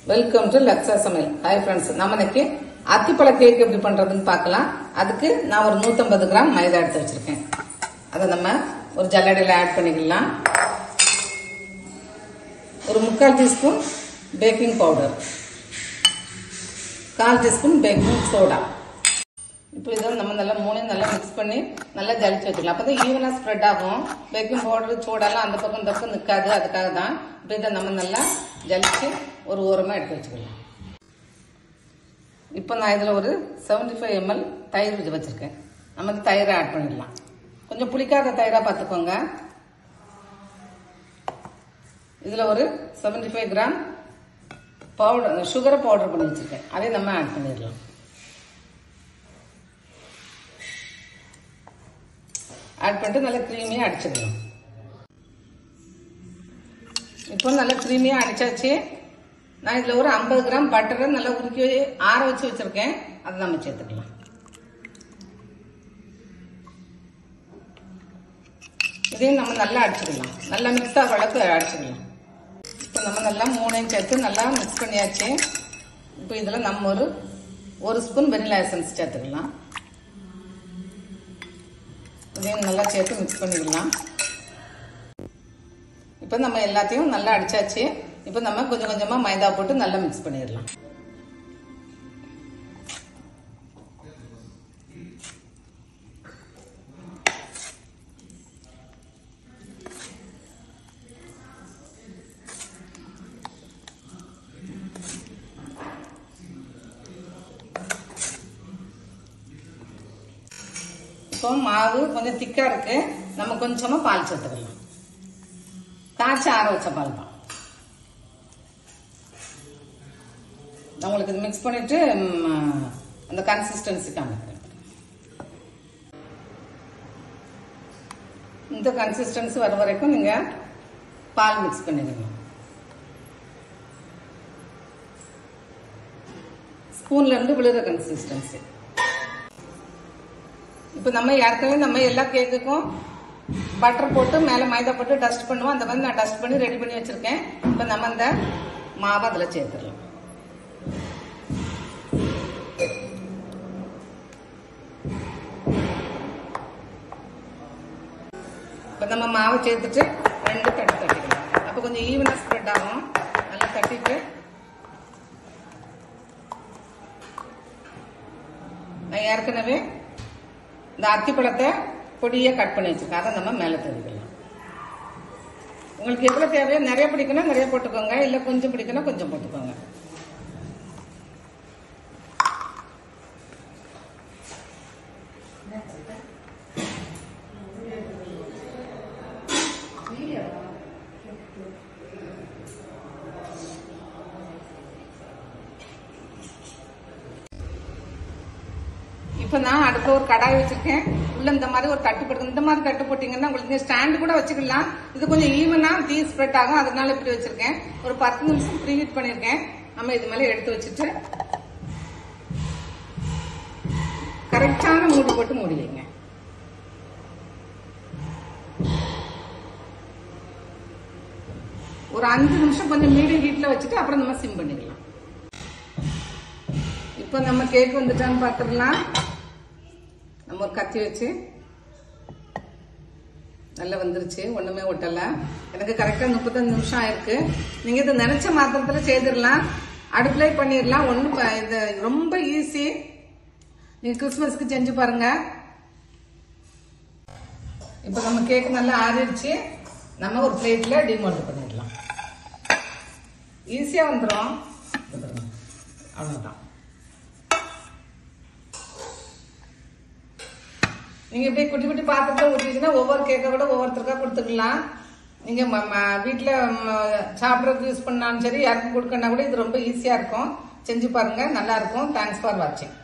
welcome to லக்ஸா சமையல் hi friends நம்ம இன்னைக்கு அத்திப்பழ கேக் எப்படி பண்றதுன்னு பார்க்கலாம் அதுக்கு நான் ஒரு 150 கிராம் மைதா எடுத்து வச்சிருக்கேன் அதை நம்ம ஒரு ஜல்லடையில் ஆட் பண்ணிக்கலாம் ஒரு முக்கால் டீஸ்பூன் பேக்கிங் பவுடர் கால் டீஸ்பூன் பேக்கிங் சோடா இப்போ இதை நம்ம நல்லா மூணையும் நல்லா மிக்ஸ் பண்ணி நல்லா ஜலிச்சு வச்சுக்கலாம் அப்போ தான் ஈவனாக ஸ்ப்ரெட் ஆகும் பேக்கிங் பவுடர் சோடாலாம் அந்த பக்கம் இந்த பக்கம் நிற்காது அதுக்காக தான் இப்போ இதை நம்ம நல்லா ஜலிச்சு ஒரு ஓரமாக எடுத்து வச்சுக்கலாம் இப்போ நான் இதில் ஒரு 75 ஃபைவ் எம்எல் தயிர் வச்சு வச்சுருக்கேன் நம்ம வந்து தயிரை ஆட் பண்ணிடலாம் கொஞ்சம் புளிக்காத தயிராக பார்த்துக்கோங்க இதில் ஒரு 75 ஃபைவ் கிராம் பவுடர் சுகரை பவுடர் பண்ணி வச்சுருக்கேன் அதையும் நம்ம ஆட் பண்ணிடலாம் ஆட் பண்ணிட்டு நல்லா க்ரீமியாக அடிச்சிடலாம் இப்போ நல்லா க்ரீமியாக அடிச்சாச்சு நான் இதில் ஒரு ஐம்பது கிராம் பட்டரை நல்லா உருக்கி ஆற வச்சு வச்சுருக்கேன் அதை நம்ம சேர்த்துக்கலாம் இதையும் நம்ம நல்லா அடிச்சிடலாம் நல்லா மிக்ஸ் ஆகிற அளவுக்கு அடிச்சிடலாம் இப்போ நம்ம நல்லா மூணையும் சேர்த்து நல்லா மிக்ஸ் பண்ணியாச்சு இப்போ இதில் நம்ம ஒரு ஒரு ஸ்பூன் வெனிலா எசன்ஸ் சேர்த்துக்கலாம் இதையும் நல்லா சேர்த்து மிக்ஸ் பண்ணிக்கலாம் இப்போ நம்ம எல்லாத்தையும் நல்லா அடிச்சாச்சு இப்போ நம்ம கொஞ்சம் கொஞ்சமாக மைதா போட்டு நல்லா மிக்ஸ் பண்ணிடலாம் இப்போ மாவு கொஞ்சம் திக்கா இருக்கு நம்ம கொஞ்சமா பால் சேர்த்துக்கலாம் காய்ச்சி ஆற வச்ச பால் தான் நான் உங்களுக்கு இது மிக்ஸ் பண்ணிட்டு ம், அந்த கன்சிஸ்டன்சி காமிக்கிறேன் இந்த கன்சிஸ்டன்சி வர வரைக்கும் நீங்க பால் மிக்ஸ் பண்ணிக்கணும் ஸ்பூன்ல இருந்து விழுற கன்சிஸ்டன்சி இப்போ நம்ம ஏற்கனவே நம்ம எல்லா கேக்குக்கும் பட்டர் போட்டு மேலே மைதா போட்டு டஸ்ட் பண்ணுவோம் அந்த மாதிரி நான் டஸ்ட் பண்ணி ரெடி பண்ணி வச்சிருக்கேன் இப்போ நம்ம அந்த மாவை அதில் சேர்த்துடலாம் இப்போ நம்ம மாவை சேர்த்துட்டு ரெண்டு தட்டு தட்டிக்கலாம் அப்போ கொஞ்சம் ஈவனாக ஸ்ப்ரெட் ஆகும் நல்லா தட்டிட்டு நான் ஏற்கனவே இந்த அத்திப்பழத்தை பொடியை கட் பண்ணி வச்சிருக்கேன் அதை நம்ம மேலே தூவிக்கலாம் உங்களுக்கு எவ்வளோ தேவையோ நிறைய பிடிக்கணும் நிறைய போட்டுக்கோங்க இல்லை கொஞ்சம் பிடிக்கணும் கொஞ்சம் போட்டுக்கோங்க இப்போ நான் அடுத்த ஒரு கடாய் வச்சிருக்கேன் உள்ள இந்த மாதிரி ஒரு தட்டு போட்டு இந்த மாதிரி தட்டு போட்டீங்கன்னா உங்களுக்கு ஸ்டாண்ட் கூட வச்சுக்கலாம் இது கொஞ்சம் ஈவனா தீ ஸ்ப்ரெட் ஆகும் அதனால இப்படி வச்சிருக்கேன் ஒரு பத்து நிமிஷம் ப்ரீ ஹீட் பண்ணிருக்கேன் நம்ம இது மேலே எடுத்து வச்சுட்டு கரெக்டான மூடி போட்டு மூடி வைங்க ஒரு அஞ்சு நிமிஷம் கொஞ்சம் மீடியம் ஹீட்ல வச்சுட்டு அப்புறம் நம்ம சிம் பண்ணிக்கலாம் இப்போ நம்ம கேக் வந்துட்டான்னு பார்த்துடலாம் நம்ம ஒரு கத்தி வச்சு நல்லா வந்துருச்சு ஒண்ணுமே ஒட்டல எனக்கு கரெக்டா முப்பத்தஞ்சு நிமிஷம் ஆயிருக்கு நீங்க இதை நினைச்ச மாத்திரத்துல செய்திடலாம் அடுப்புல பண்ணிடலாம் ஒன்றும் இது ரொம்ப ஈஸி நீங்க கிறிஸ்மஸ்க்கு செஞ்சு பாருங்க இப்போ நம்ம கேக் நல்லா ஆறிடுச்சு நம்ம ஒரு பிளேட்ல டிமோல்ட் பண்ணிடலாம் ஈஸியா வந்துடும் அவ்வளவுதான் நீங்க இப்படி குட்டி குட்டி பாத்திரத்துல ஊற்றிச்சுன்னா ஒவ்வொரு கேக்கை கூட ஒவ்வொருத்தருக்கா கொடுத்துக்கலாம் நீங்க ம- ம- வீட்ல ம- சாப்பிடறதுக்கு யூஸ் பண்ணாலும் சரி யாருக்கும் கொடுக்கணும்னா கூட இது ரொம்ப ஈஸியா இருக்கும் செஞ்சு பாருங்க நல்லா இருக்கும் தேங்க்ஸ் ஃபார் வாட்சிங்